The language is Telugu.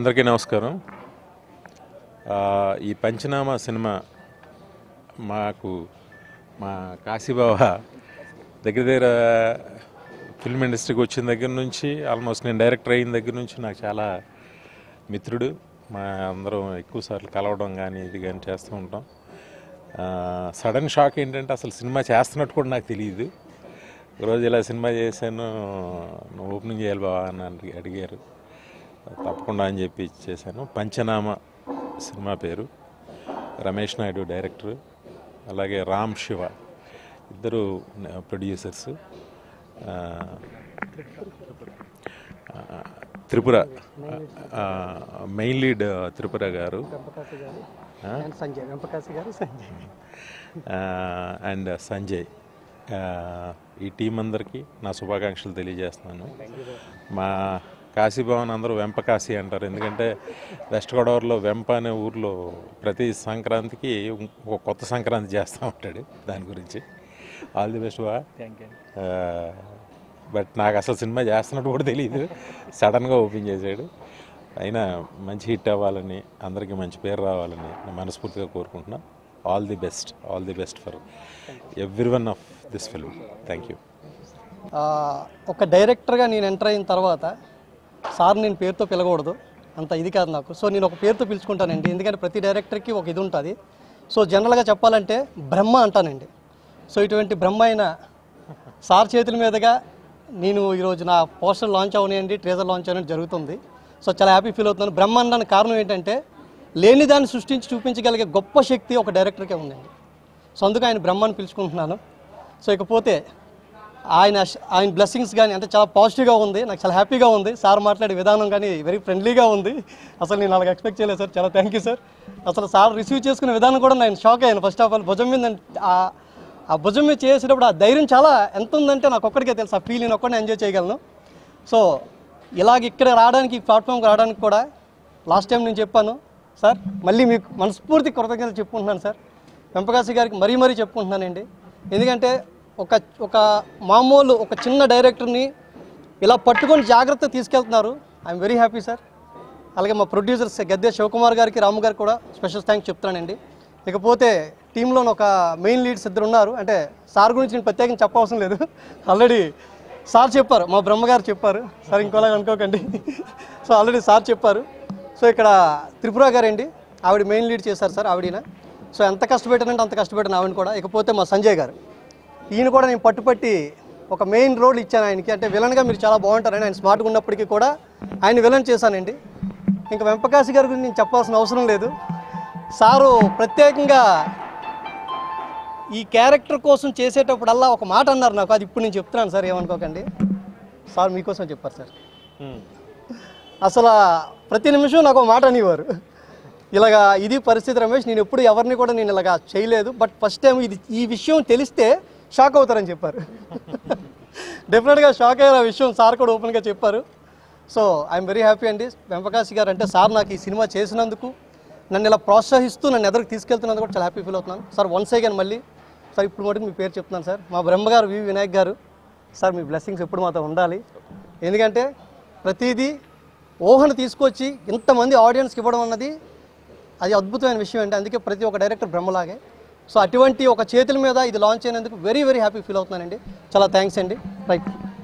అందరికీ నమస్కారం ఆ, ఈ పంచనామా సినిమా మాకు మా కాశీబావ దగ్గర దగ్గర ఫిల్మ్ ఇండస్ట్రీకి వచ్చిన దగ్గర నుంచి ఆల్మోస్ట్ నేను డైరెక్టర్ అయిన దగ్గర నుంచి నాకు చాలా మిత్రుడు మా అందరం ఎక్కువ సార్లు కలవడం కానీ ఇది కానీ చేస్తూ ఉంటాం సడన్ షాక్ ఏంటంటే అసలు సినిమా చేస్తున్నట్టు కూడా నాకు తెలియదు రోజు ఇలా సినిమా చేశాను నువ్వు ఓపెనింగ్ చేయాలి బావా అని అడిగి- అడిగారు తప్పకుండా అని చెప్పి చేశాను పంచనామా సినిమా పేరు రమేష్ నాయుడు డైరెక్టర్ అలాగే రామ్ శివ ఇద్దరు producers Tripura main lead Tripura గారు సంజయ్ వెంపకాశి గారు సంజయ్ అండ్ సంజయ్ ఆ, ఈ టీం అందరికీ నా శుభాకాంక్షలు తెలియజేస్తున్నాను మా కాశీభవన్ అందరూ వెంప కాశీ అంటారు ఎందుకంటే వెస్ట్ గోదావరిలో వెంప అనే ఊర్లో ప్రతి సంక్రాంతికి ఒక కొత్త సంక్రాంతి చేస్తూ ఉంటాడు దాని గురించి ఆల్ ది బెస్ట్ బా బట్ నాకు అసలు సినిమా చేస్తున్నట్టు కూడా తెలియదు సడన్గా ఓపెన్ చేశాడు అయినా మంచి హిట్ అవ్వాలని అందరికీ మంచి పేరు రావాలని నేను మనస్ఫూర్తిగా కోరుకుంటున్నా all the best all the best for every one of this film thank you ఆ, ఒక డైరెక్టర్గా నేను ఎంటర్ అయిన తర్వాత సార్ నేను పేరుతో పిలకూడదు అంత ఇది కాదు నాకు సో నేను ఒక పేరుతో పిలుచుకుంటానండి ఎందుకంటే ప్రతి డైరెక్టర్కి ఒక ఇది ఉంటుంది సో జనరల్గా చెప్పాలంటే బ్రహ్మ అంటానండి సో ఇటువంటి బ్రహ్మ అయిన సార్ చేతుల మీదుగా నేను ఈరోజు నా పోస్టర్ లాంచ్ అవనియండి ట్రేజర్ లాంచ్ అనేది జరుగుతుంది సో చాలా హ్యాపీ ఫీల్ అవుతున్నాను బ్రహ్మ అనడానికి కారణం ఏంటంటే లేని దాన్ని సృష్టించి చూపించగలిగే గొప్ప శక్తి ఒక డైరెక్టర్కే ఉందండి సో అందుకు ఆయన బ్రహ్మని పిలుచుకుంటున్నాను సో ఇకపోతే ఆయన ఆయన బ్లెస్సింగ్స్ కానీ అంటే చాలా పాజిటివ్గా ఉంది నాకు చాలా హ్యాపీగా ఉంది సార్ మాట్లాడే విధానం కానీ వెరీ ఫ్రెండ్లీగా ఉంది అసలు నేను అలాగ ఎక్స్పెక్ట్ చేయలేదు సార్ చాలా థ్యాంక్ యూ సార్ అసలు సార్ రిసీవ్ చేసుకునే విధానం కూడా నేను షాక్ అయ్యాను ఫస్ట్ ఆఫ్ ఆల్ భుజం మీద ఆ- ఆ భుజం మీద చేసేటప్పుడు ఆ ధైర్యం చాలా ఎంత ఉందంటే నాకు ఒక్కడికే తెలుసు ఆ ఫీల్ నేను ఒక్కడిని ఎంజాయ్ చేయగలను సో ఇలాగ ఇక్కడ రావడానికి ప్లాట్ఫామ్కి రావడానికి కూడా లాస్ట్ టైం నేను చెప్పాను సార్ మళ్ళీ మీకు మనస్ఫూర్తి కృతజ్ఞతలు చెప్పుకుంటున్నాను సార్ వెంపకాశి గారికి మరీ మరీ చెప్పుకుంటున్నానండి ఎందుకంటే ఒక ఒక మామూలు ఒక చిన్న డైరెక్టర్ని ఇలా పట్టుకొని జాగ్రత్త తీసుకెళ్తున్నారు ఐఎమ్ వెరీ హ్యాపీ సార్ అలాగే మా ప్రొడ్యూసర్స్ గద్దె శివకుమార్ గారికి రాము గారికి కూడా స్పెషల్ థ్యాంక్స్ చెప్తున్నానండి ఇకపోతే టీంలో ఒక మెయిన్ లీడ్స్ ఇద్దరు ఉన్నారు అంటే సార్ గురించి నేను ప్రత్యేకంగా చెప్పవసరం లేదు ఆల్రెడీ సార్ చెప్పారు మా బ్రహ్మగారు చెప్పారు సార్ ఇంకోలాగా అనుకోకండి సో ఆల్రెడీ సార్ చెప్పారు సో ఇక్కడ త్రిపుర గారండి ఆవిడ మెయిన్ లీడ్ చేశారు సార్ ఆవిడన సో ఎంత కష్టపెట్టానంటే అంత కష్టపెట్టాను ఆవిడ కూడా ఇకపోతే మా సంజయ్ గారు ఈయన కూడా నేను పట్టుపట్టి ఒక మెయిన్ రోల్ ఇచ్చాను ఆయనకి అంటే విలన్గా మీరు చాలా బాగుంటారని ఆయన స్మార్ట్గా ఉన్నప్పటికీ కూడా ఆయన విలన్ చేశానండి ఇంకా వెంపకాశి గారి గురించి నేను చెప్పాల్సిన అవసరం లేదు సారు ప్రత్యేకంగా ఈ క్యారెక్టర్ కోసం చేసేటప్పుడల్లా ఒక మాట అన్నారు నాకు అది ఇప్పుడు నేను చెప్తున్నాను సార్ ఏమనుకోకండి సార్ మీకోసం చెప్పారు సార్ అసలు ప్రతి నిమిషం నాకు ఒక మాట అనేవారు ఇలాగా ఇది పరిస్థితి రమేష్ నేను ఎప్పుడు ఎవరిని కూడా నేను ఇలాగా చేయలేదు బట్ ఫస్ట్ టైం ఇది ఈ విషయం తెలిస్తే షాక్ అవుతారని చెప్పారు డెఫినెట్గా షాక్ అయ్యారు ఆ విషయం సార్ కూడా ఓపెన్గా చెప్పారు సో ఐఎమ్ వెరీ హ్యాపీ అండి వెంపకాశి గారు అంటే సార్ నాకు ఈ సినిమా చేసినందుకు నన్ను ఇలా ప్రోత్సహిస్తూ నన్ను ఎదురుకు తీసుకెళ్తున్నందుకు కూడా చాలా హ్యాపీ ఫీల్ అవుతున్నాను సార్ వన్స్ అగైన్ మళ్ళీ సార్ ఇప్పుడు మటుకు మీ పేరు చెప్తున్నాను సార్ మా బ్రహ్మగారు వి వినాయక్ గారు సార్ మీ బ్లెస్సింగ్స్ ఎప్పుడు మాతో ఉండాలి ఎందుకంటే ప్రతిదీ ఊహను తీసుకొచ్చి ఇంతమంది ఆడియన్స్కి ఇవ్వడం అన్నది అది అద్భుతమైన విషయం అండి అందుకే ప్రతి ఒక్క డైరెక్టర్ బ్రహ్మలాగే సో అటువంటి ఒక చేతుల మీద ఇది లాంచ్ అయినందుకు వెరీ వెరీ హ్యాపీ ఫీల్ అవుతున్నానండి చాలా థ్యాంక్స్ అండి రైట్